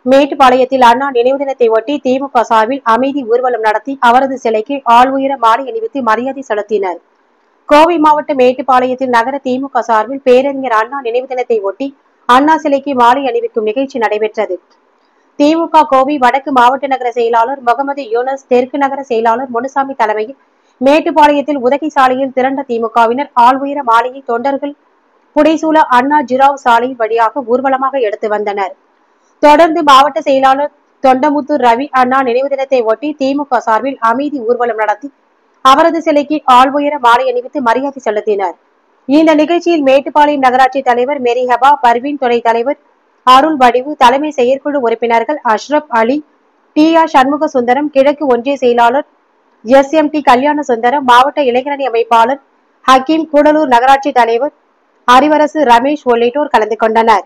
மேட்டுப்பாளையத்தில் அண்ணா நினைவு தினத்தை ஒட்டி திமுக சார்பில் அமைதி ஊர்வலம் நடத்தி அவரது சிலைக்கு ஆள் உயர மாலை அணிவித்து மரியாதை செலுத்தினர் கோவை மாவட்டம் மேட்டுப்பாளையத்தில் நகர திமுக சார்பில் பேரறிஞர் அண்ணா நினைவு தினத்தை ஒட்டி அண்ணா சிலைக்கு மாலை அணிவிக்கும் நிகழ்ச்சி நடைபெற்றது திமுக கோவை வடக்கு மாவட்ட நகர செயலாளர் முகமது யூனஸ் தெற்கு நகர செயலாளர் முனுசாமி தலைமையில் மேட்டுப்பாளையத்தில் உதகை சாலையில் திரண்ட திமுகவினர் ஆள் உயர மாலையை தொண்டர்கள் புடைசூழ அண்ணா ஜிராவ் சாலை வழியாக ஊர்வலமாக எடுத்து வந்தனர் தொடர்ந்து மாவட்ட செயலாளர் தொண்டமுத்தூர் ரவி அண்ணா நினைவு தினத்தை ஒட்டி திமுக சார்பில் அமைதி ஊர்வலம் நடத்தி அவரது சிலைக்கு ஆள் உயர மாலை அணிவித்து மரியாதை செலுத்தினர் இந்த நிகழ்ச்சியில் மேட்டுப்பாளையம் நகராட்சி தலைவர் மேரி ஹபா பர்வீன் துணைத் தலைவர் அருள் வடிவு தலைமை செயற்குழு உறுப்பினர்கள் அஷ்ரப் அலி டி ஆர் சண்முக சுந்தரம் கிழக்கு ஒன்றிய செயலாளர் எஸ் எம் டி கல்யாண சுந்தரம் மாவட்ட இளைஞரணி அமைப்பாளர் ஹக்கீம் கூடலூர் நகராட்சி தலைவர் அறிவரசு ரமேஷ் உள்ளிட்டோர் கலந்து கொண்டனர்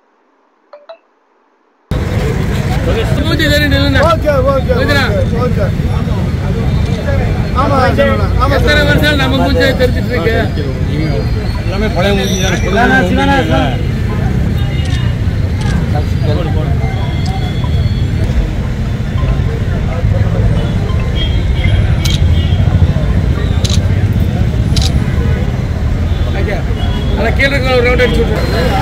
மூஞ்சி தெரியும் நில்லுங்க. Okay okay புரியுதுடா? ஓகே ஆமா சொல்லணும். ஆமா எத்தனை வருஷம் நம்ம மூஞ்சியை தெரிஞ்சிட்டு இருக்கு எல்லாமே பழைய மூஞ்சி தான் புது மூஞ்சி இல்ல. ஐயா, அதான் கீழே இருக்கிற ஒரு ரவுண்ட் அடிச்சு விட்டுரு.